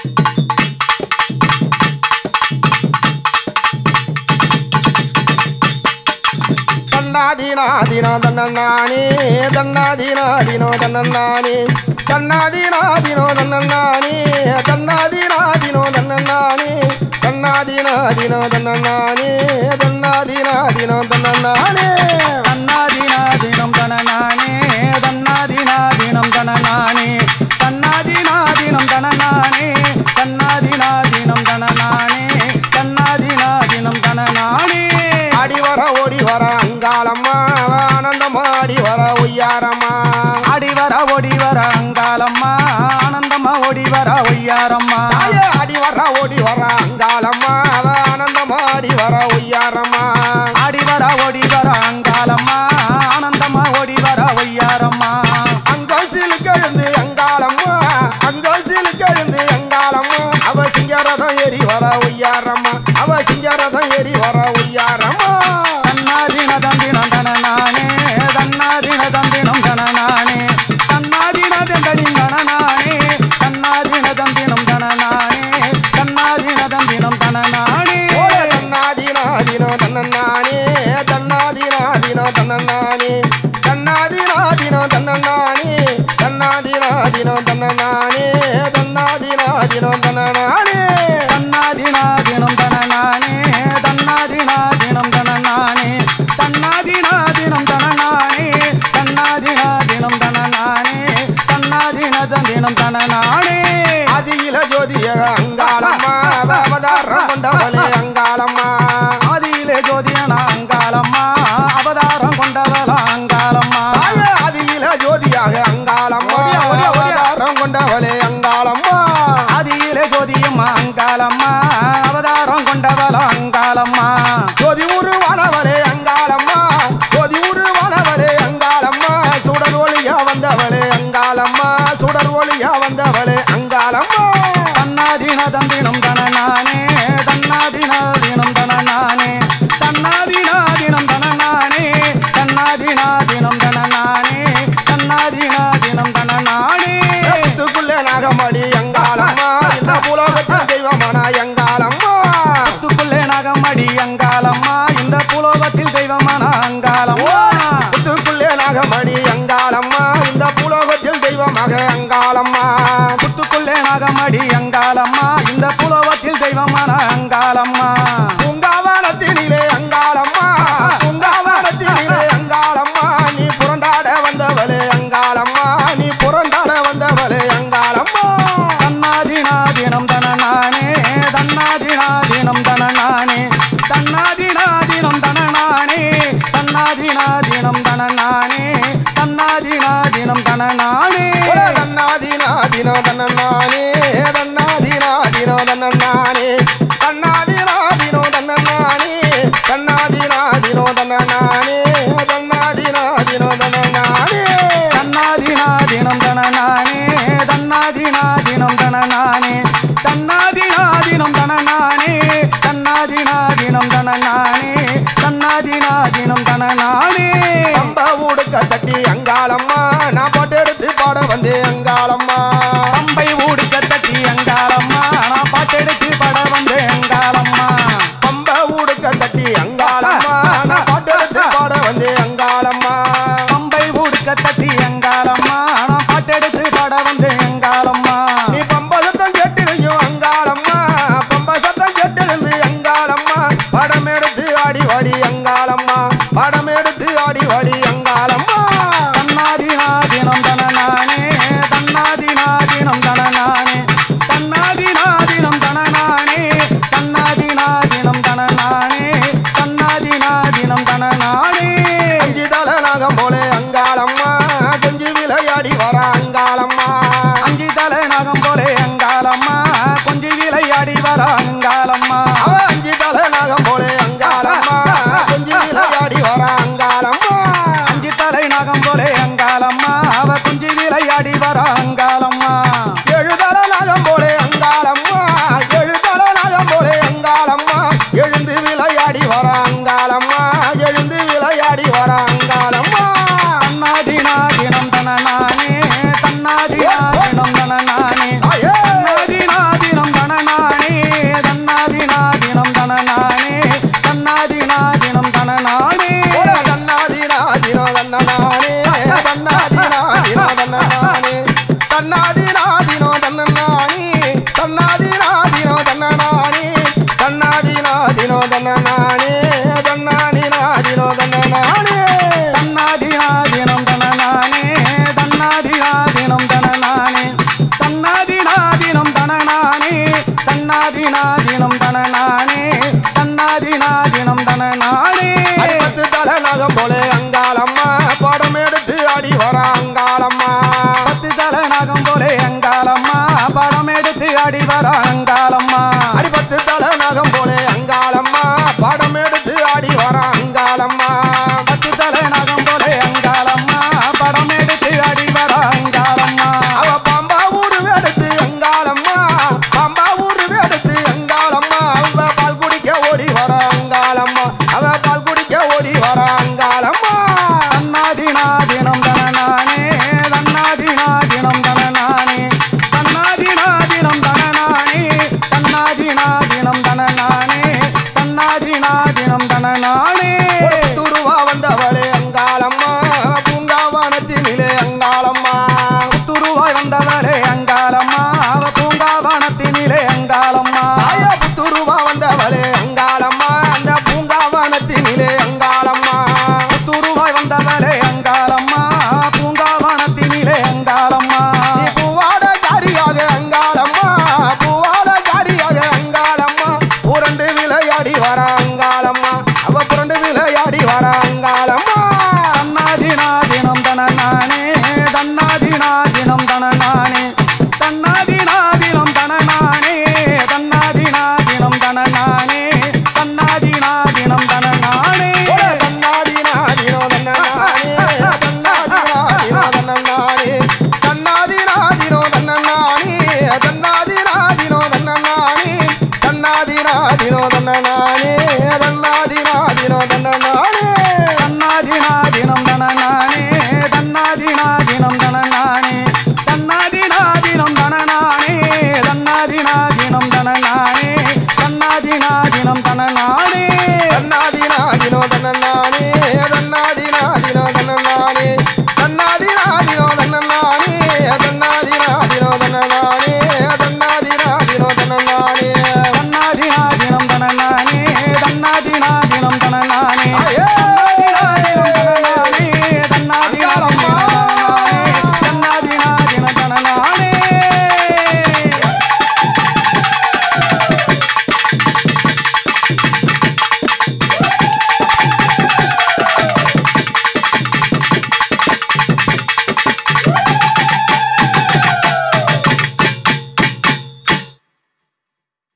தன்னாதீனாதீனோ தன்னண்ணானே தன்னாதீனாதீனோ தன்னண்ணானே தன்னாதீனாதீனோ தன்னண்ணானே தன்னாதீனாதீனோ தன்னண்ணானே தன்னாதீனாதீனோ தன்னண்ணானே தன்னாதீனாதீனோ தன்னண்ணானே தன்னாதினாதினம் தனநானே தன்னாதினாதினம் தனநானே தன்னாதினாதினம் தனநானே தன்னாதினாதினம் தனநானே தன்னாதினாதினம் தனநானே ஆடி வர ஓடி வர அங்காளம்மா ஆனந்தமா ஆடி வர ஒய்யாரம்மா அடிவர ஒடிவர அங்காளம்மா ஆனந்தம்மா ஒடிவர ஒய்யாரம்மா தாயே ஆடி வர ஓடி வர அங்காளம்மா ஆனந்தமா ஆடி வர ஒய்யாரம்மா அடிவர ஒடிவர அங்காளம்மா ஆனந்தம்மா ஒடிவர ஒய்யாரம்மா அங்கோசில் கழுந்து அங்காளம்மா அங்கோசில் கழுந்து அங்காளம்மா அவ சிங்கரதம் ஏறி வர ஒய்யாரம்மா அவ சிங்கரதம் ஏறி வர ஒய்யாரம்மா தன்னாதின தந்தினம் தனநானே தன்னாதின தந்தினம் தனநானே தன்னாதின தந்தனின் தனநானே தன்னாதின தந்தினம் தனநானே தன்னாதின தந்தினம் தனநானே ஓட தன்னாதினாதினோ தன்னண்ணானே தன்னாதினாதினோ தன்னண்ணானே தன்னாதினாதினோ தன்னண்ணானே தன்னாதினாதினோ தன்னண்ணானே தன்னாதினாதினோ தன்னண்ணானே தன்னாதினாதினம் தனநானே தன்னாதினாதினம் தனநானே தன்னாதினாதினம் தனநானே தன்னாதினாதினம் தனநானே தன்னாதின தந்தினம் தனநானே அதியில ஜோதிய அங்காளம்மா அவதாரம் கொண்டவளே அங்காளம்மா ஆதியிலே ஜோதியன அங்காளம்மா அவதாரம் கொண்டவள அங்காளம்மா தாய அதியில ஜோதியாக அங்காளம்மா ஓடியா, ஓடியா, ஓடியா. அவதாரம் கொண்டவளே அங்காளம்மா ஆதியிலே ஜோதியம்மா அங்காளம்மா அவதாரம் கொண்டவள அங்காளம்மா ஜோதி உருவானவளே அங்காளம்மா ஜோதி உருவானவளே அங்காளம்மா சுடர் ஒளியா வந்தவளே அங்காளம்மா சுடர் ஒளியா வந்தவளே அங்காளம்மா தன்னாதின தந்தினம் தனநானே தன்னாதினாதினம் தனநானே தன்னாதினாதினம் தனநானே தன்னாதினாதினம் தனநானே தன்னாதினாதினம் தனநானே முத்துக்குள்ளே நாகமடி அங்காளம்மா இந்த புலகத்தின் தெய்வமான அங்காளம்மா முத்துக்குள்ளே நகமடி அங்காளம்மா இந்த புலோகத்தில் தெய்வமான அங்காளம்மா முத்துக்குள்ளே நாகமடி அங்காளம்மா இந்த புலோகத்தில் தெய்வமாக அங்காளம்மா முத்துக்குள்ளே நகமடி அங்காளம்மா இந்த புலோகத்தில் தெய்வமான அங்காளம்மா பூங்காவனத்தினிலே அங்காளம்மா பூங்காவனத்தினிலே அங்காளம்மா நீ புரண்டாட வந்தவளே அங்காளம்மா நீ புரண்டாட வந்தவளே அங்காளம்மா தன்னாதினாதினம் தனநானே தன்னாதினாதினம் தனநானே தன்னாதினாதினம் தனநானே தன்னாதினாதினம் தனநானே தன்னாதினாதினம் தனநானே ஒரே தன்னாதினாதினோ தன்னண்ணானே தன்னாதினாதினோ தன்னண்ணானே தன்னாதினாதினோ தன்னண்ணானே தன்னாதினாதினோ தன்னண்ணானே தன்னாதினாதினோ தன்னண்ணானே தன்னாதினாதினம் தனநானே தன்னாதினாதினம் தனநானே தன்னாதினாதினம் தனநானே தன்னாதினாதினம் தனநானே தன்னாதினாதினம் தனநானே பம்ப ஊடுக்க தட்டி அங்காளம்மா நான் போட்டு எடுத்து பாட வந்து அங்காளம்மா பம்பை ஊடுக்க தட்டி அங்காளம்மா நான் பாட்டெடுத்து பட வந்து அங்காளம்மா பம்ப ஊடுக்க தட்டி அங்காளம்மா நான் பாட்டு எடுத்து பாட வந்து அங்காளம்மா பம்பை ஊடுக்க தட்டி அங்காளம்மா நான் பாட்டெடுத்து பட வந்து அங்காளம்மா நீ பம்ப சத்தம் கேட்டிருக்கும் அங்காளம்மா பம்ப சத்தம் கேட்டிருந்து அங்காளம்மா படம் எடுத்து ஆடி வாடி அங்காளம்மா படம் எடுத்து ஆடி வாடி அங்காளம்மா தன்னாதினாதினம் தனநானே தன்னாதினாதினம் தனநானே தன்னாதினாதினம் தன நானே தன்னாதினாதினம் தன நானே பத்து தலை நகம் போல அங்காளம்மா படம் எடுத்து அடி வர அங்காளம்மா பத்து தல நகம் போலே அங்காளம்மா படம் எடுத்து அடி வர அங்காளம்மா